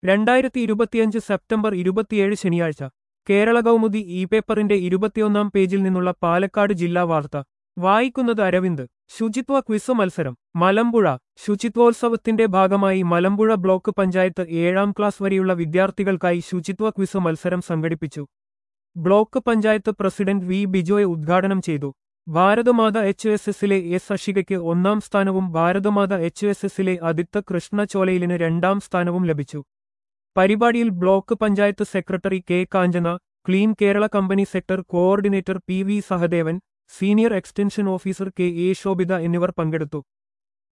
രണ്ടായിരത്തി ഇരുപത്തിയഞ്ച് സെപ്റ്റംബർ ഇരുപത്തിയേഴ് ശനിയാഴ്ച കേരള കൗമുദി ഇ പേപ്പറിന്റെ ഇരുപത്തിയൊന്നാം പേജിൽ നിന്നുള്ള പാലക്കാട് ജില്ലാ വാർത്ത വായിക്കുന്നത് അരവിന്ദ് ശുചിത്വ ക്വിസ് മത്സരം മലമ്പുഴ ശുചിത്വോത്സവത്തിന്റെ ഭാഗമായി മലമ്പുഴ ബ്ലോക്ക് പഞ്ചായത്ത് ഏഴാം ക്ലാസ് വരെയുള്ള വിദ്യാർത്ഥികൾക്കായി ശുചിത്വ ക്വിസ് മത്സരം സംഘടിപ്പിച്ചു block panchayat president V Bijoy ഉദ്ഘാടനം ചെയ്തു ഭാരതമാത എച്ച് എസ് എസിലെ എസ് അഷികയ്ക്ക് ഒന്നാം സ്ഥാനവും ഭാരതമാത എച്ച് എസ് എസിലെ ആദിത്യ കൃഷ്ണ ചോലയിലിന് രണ്ടാം സ്ഥാനവും ലഭിച്ചു പരിപാടിയിൽ block panchayat secretary K Kanchana clean Kerala company sector coordinator P V Sahadevan senior extension officer K A Shobhitha എന്നിവർ പങ്കെടുത്തു